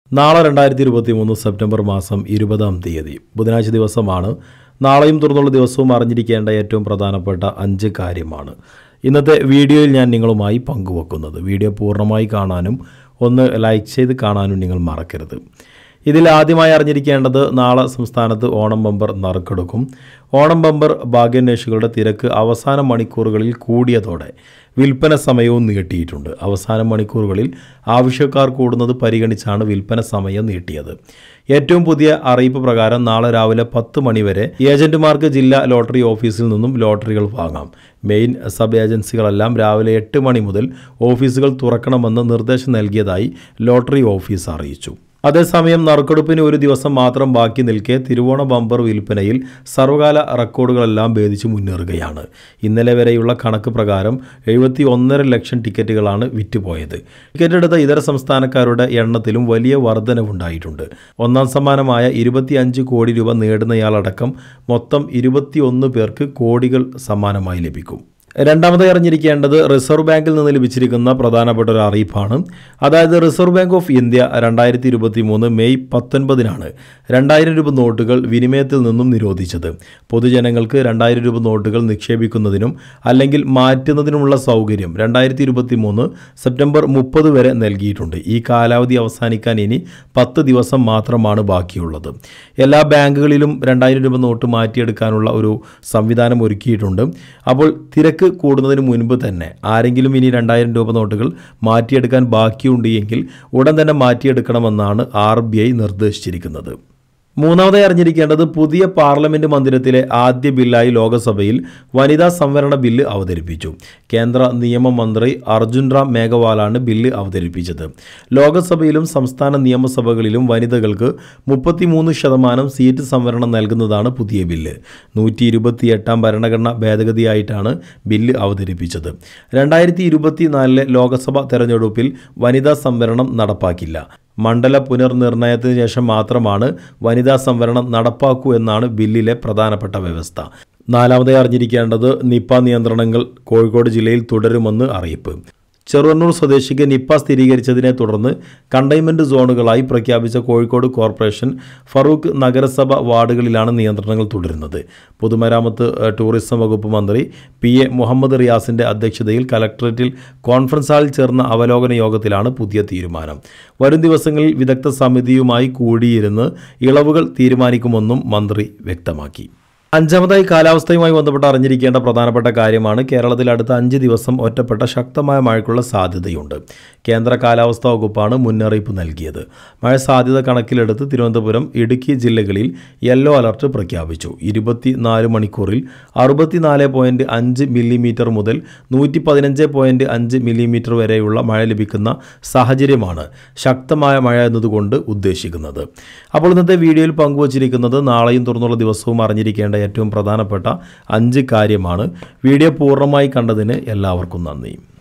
നാളെ രണ്ടായിരത്തി ഇരുപത്തി മൂന്ന് സെപ്റ്റംബർ മാസം ഇരുപതാം തീയതി ബുധനാഴ്ച ദിവസമാണ് നാളെയും തുറന്നുള്ള ദിവസവും അറിഞ്ഞിരിക്കേണ്ട ഏറ്റവും പ്രധാനപ്പെട്ട അഞ്ച് കാര്യമാണ് ഇന്നത്തെ വീഡിയോയിൽ ഞാൻ നിങ്ങളുമായി പങ്കുവെക്കുന്നത് വീഡിയോ പൂർണ്ണമായി കാണാനും ഒന്ന് ലൈക്ക് ചെയ്ത് കാണാനും നിങ്ങൾ മറക്കരുത് ഇതിൽ ആദ്യമായി അറിഞ്ഞിരിക്കേണ്ടത് നാളെ സംസ്ഥാനത്ത് ഓണം ബമ്പർ നറുക്കെടുക്കും ഓണം ബമ്പർ ഭാഗ്യാന്വേഷികളുടെ തിരക്ക് അവസാന മണിക്കൂറുകളിൽ കൂടിയതോടെ വിൽപ്പന സമയവും നീട്ടിയിട്ടുണ്ട് അവസാന മണിക്കൂറുകളിൽ ആവശ്യക്കാർ കൂടുന്നത് പരിഗണിച്ചാണ് വിൽപ്പന സമയം നീട്ടിയത് ഏറ്റവും പുതിയ അറിയിപ്പ് പ്രകാരം നാളെ രാവിലെ പത്ത് മണിവരെ ഏജന്റുമാർക്ക് ജില്ലാ ലോട്ടറി ഓഫീസിൽ നിന്നും ലോട്ടറികൾ വാങ്ങാം മെയിൻ സബ് ഏജൻസികളെല്ലാം രാവിലെ എട്ട് മണി മുതൽ ഓഫീസുകൾ തുറക്കണമെന്ന് നിർദ്ദേശം നൽകിയതായി ലോട്ടറി ഓഫീസ് അറിയിച്ചു അതേസമയം നറുക്കെടുപ്പിന് ഒരു ദിവസം മാത്രം ബാക്കി നിൽക്കെ തിരുവോണ ബമ്പർ വിൽപ്പനയിൽ സർവകാല റെക്കോർഡുകളെല്ലാം ഭേദിച്ച് മുന്നേറുകയാണ് ഇന്നലെ വരെയുള്ള കണക്ക് പ്രകാരം എഴുപത്തി ഒന്നര ലക്ഷം ടിക്കറ്റുകളാണ് വിറ്റുപോയത് ടിക്കറ്റ് എടുത്ത ഇതര സംസ്ഥാനക്കാരുടെ എണ്ണത്തിലും വലിയ വർധനവുണ്ടായിട്ടുണ്ട് ഒന്നാം സമ്മാനമായ ഇരുപത്തിയഞ്ച് കോടി രൂപ നേടുന്നയാളടക്കം മൊത്തം ഇരുപത്തിയൊന്ന് പേർക്ക് കോടികൾ സമ്മാനമായി ലഭിക്കും രണ്ടാമതായി അറിഞ്ഞിരിക്കേണ്ടത് റിസർവ് ബാങ്കിൽ നിന്ന് ലഭിച്ചിരിക്കുന്ന പ്രധാനപ്പെട്ട ഒരു അറിയിപ്പാണ് അതായത് റിസർവ് ബാങ്ക് ഓഫ് ഇന്ത്യ രണ്ടായിരത്തി ഇരുപത്തി മൂന്ന് മെയ് പത്തൊൻപതിനാണ് രണ്ടായിരം രൂപ നോട്ടുകൾ വിനിമയത്തിൽ നിന്നും നിരോധിച്ചത് പൊതുജനങ്ങൾക്ക് രണ്ടായിരം രൂപ നോട്ടുകൾ നിക്ഷേപിക്കുന്നതിനും അല്ലെങ്കിൽ മാറ്റുന്നതിനുമുള്ള സൗകര്യം രണ്ടായിരത്തി ഇരുപത്തി മൂന്ന് സെപ്റ്റംബർ മുപ്പത് വരെ നൽകിയിട്ടുണ്ട് ഈ കാലാവധി അവസാനിക്കാൻ ഇനി പത്ത് ദിവസം മാത്രമാണ് ബാക്കിയുള്ളത് എല്ലാ ബാങ്കുകളിലും രണ്ടായിരം രൂപ നോട്ട് മാറ്റിയെടുക്കാനുള്ള ഒരു സംവിധാനം ഒരുക്കിയിട്ടുണ്ട് അപ്പോൾ തിരക്ക് കൂടുന്നതിന് മുൻപ് തന്നെ ആരെങ്കിലും ഇനി രണ്ടായിരം രൂപ നോട്ടുകൾ മാറ്റിയെടുക്കാൻ ബാക്കിയുണ്ട് എങ്കിൽ ഉടൻ തന്നെ മാറ്റിയെടുക്കണമെന്നാണ് ആർ ബി ഐ നിർദ്ദേശിച്ചിരിക്കുന്നത് മൂന്നാമതായി അറിഞ്ഞിരിക്കേണ്ടത് പുതിയ പാർലമെന്റ് മന്ദിരത്തിലെ ആദ്യ ബില്ലായി ലോക്സഭയിൽ വനിതാ സംവരണ ബില്ല് അവതരിപ്പിച്ചു കേന്ദ്ര നിയമമന്ത്രി അർജുൻ റാം മേഘവാലാണ് ബില്ല് അവതരിപ്പിച്ചത് ലോക്സഭയിലും സംസ്ഥാന നിയമസഭകളിലും വനിതകൾക്ക് മുപ്പത്തിമൂന്ന് ശതമാനം സീറ്റ് സംവരണം നൽകുന്നതാണ് പുതിയ ബില്ല് നൂറ്റി ഇരുപത്തിയെട്ടാം ഭരണഘടനാ ഭേദഗതിയായിട്ടാണ് ബില്ല് അവതരിപ്പിച്ചത് രണ്ടായിരത്തി ഇരുപത്തിനാലിലെ ലോക്സഭ തെരഞ്ഞെടുപ്പിൽ വനിതാ സംവരണം നടപ്പാക്കില്ല മണ്ഡല പുനർനിർണയത്തിന് ശേഷം മാത്രമാണ് വനിതാ സംവരണം നടപ്പാക്കൂ എന്നാണ് ബില്ലിലെ പ്രധാനപ്പെട്ട വ്യവസ്ഥ നാലാമതായി അറിഞ്ഞിരിക്കേണ്ടത് നിപ്പ നിയന്ത്രണങ്ങൾ കോഴിക്കോട് ജില്ലയിൽ തുടരുമെന്ന് അറിയിപ്പ് ചെറുവണ്ണൂർ സ്വദേശിക്ക് നിപ്പ സ്ഥിരീകരിച്ചതിനെ തുടർന്ന് കണ്ടെയ്ൻമെൻറ്റ് സോണുകളായി പ്രഖ്യാപിച്ച കോഴിക്കോട് കോർപ്പറേഷൻ ഫറൂഖ് നഗരസഭ വാർഡുകളിലാണ് നിയന്ത്രണങ്ങൾ തുടരുന്നത് പൊതുമരാമത്ത് ഏഹ്, ടൂറിസം വകുപ്പ് മന്ത്രി പി എ മുഹമ്മദ് റിയാസിൻ്റെ അധ്യക്ഷതയിൽ കലക്ടറേറ്റിൽ കോൺഫറൻസ് ഹാളിൽ ചേർന്ന അവലോകന യോഗത്തിലാണ് പുതിയ തീരുമാനം വരും ദിവസങ്ങളിൽ വിദഗ്ധ സമിതിയുമായി കൂടിയിരുന്ന് ഇളവുകൾ തീരുമാനിക്കുമെന്നും മന്ത്രി വ്യക്തമാക്കി അഞ്ചാമതായി കാലാവസ്ഥയുമായി ബന്ധപ്പെട്ട് അറിഞ്ഞിരിക്കേണ്ട പ്രധാനപ്പെട്ട കാര്യമാണ് കേരളത്തിൽ അടുത്ത അഞ്ച് ദിവസം ഒറ്റപ്പെട്ട ശക്തമായ മഴയ്ക്കുള്ള സാധ്യതയുണ്ട് കേന്ദ്ര കാലാവസ്ഥാ വകുപ്പാണ് മുന്നറിയിപ്പ് നൽകിയത് മഴ സാധ്യത കണക്കിലെടുത്ത് തിരുവനന്തപുരം ഇടുക്കി ജില്ലകളിൽ യെല്ലോ അലർട്ട് പ്രഖ്യാപിച്ചു ഇരുപത്തിനാല് മണിക്കൂറിൽ അറുപത്തിനാല് പോയിൻറ്റ് അഞ്ച് മില്ലിമീറ്റർ മുതൽ നൂറ്റി പതിനഞ്ച് പോയിൻറ്റ് അഞ്ച് മില്ലിമീറ്റർ വരെയുള്ള മഴ ലഭിക്കുന്ന സാഹചര്യമാണ് ശക്തമായ മഴ എന്നതുകൊണ്ട് ഉദ്ദേശിക്കുന്നത് അപ്പോൾ ഇന്നത്തെ വീഡിയോയിൽ പങ്കുവച്ചിരിക്കുന്നത് നാളെയും തുറന്നുള്ള ദിവസവും അറിഞ്ഞിരിക്കേണ്ട ഏറ്റവും പ്രധാനപ്പെട്ട അഞ്ച് കാര്യമാണ് വീഡിയോ പൂർണ്ണമായി കണ്ടതിന് എല്ലാവർക്കും നന്ദി